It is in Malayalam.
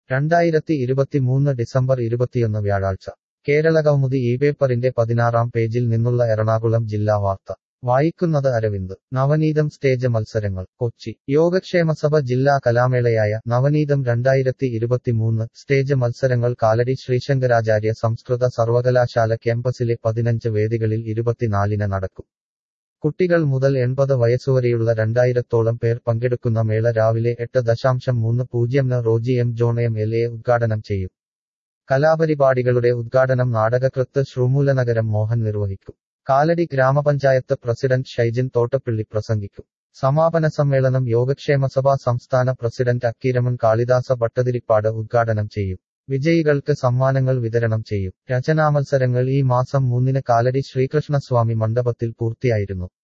രണ്ടായിരത്തി ഇരുപത്തിമൂന്ന് ഡിസംബർ ഇരുപത്തിയൊന്ന് വ്യാഴാഴ്ച കേരളകൗമുദി ഈ പേപ്പറിന്റെ പതിനാറാം പേജിൽ നിന്നുള്ള എറണാകുളം ജില്ലാ വാർത്ത വായിക്കുന്നത് അരവിന്ദ് നവനീതം സ്റ്റേജ് മത്സരങ്ങൾ കൊച്ചി യോഗക്ഷേമസഭ ജില്ലാ കലാമേളയായ നവനീതം രണ്ടായിരത്തി ഇരുപത്തിമൂന്ന് സ്റ്റേജ് മത്സരങ്ങൾ കാലടി ശ്രീശങ്കരാചാര്യ സംസ്കൃത സർവകലാശാല ക്യാമ്പസിലെ പതിനഞ്ച് വേദികളിൽ ഇരുപത്തിനാലിന് നടക്കും കുട്ടികൾ മുതൽ എൺപത് വയസ്സുവരെയുള്ള രണ്ടായിരത്തോളം പേർ പങ്കെടുക്കുന്ന മേള രാവിലെ എട്ട് ദശാംശം മൂന്ന് പൂജ്യംന് Roji M John M L A ഉദ്ഘാടനം ചെയ്യും കലാപരിപാടികളുടെ ഉദ്ഘാടനം നാടകകൃത്ത് ശ്രീമൂലനഗരം മോഹൻ നിർവഹിക്കും കാലടി ഗ്രാമപഞ്ചായത്ത് പ്രസിഡന്റ് ഷൈജിൻ തോട്ടപ്പിള്ളി പ്രസംഗിക്കും സമാപന സമ്മേളനം യോഗക്ഷേമസഭാ സംസ്ഥാന പ്രസിഡന്റ് അക്കീരമൺ കാളിദാസ ഭട്ടതിരിപ്പാട് ഉദ്ഘാടനം ചെയ്യും വിജയികൾക്ക് സമ്മാനങ്ങൾ വിതരണം ചെയ്യും രചനാമത്സരങ്ങൾ ഈ മാസം മൂന്നിന് കാലടി ശ്രീകൃഷ്ണസ്വാമി മണ്ഡപത്തിൽ പൂർത്തിയായിരുന്നു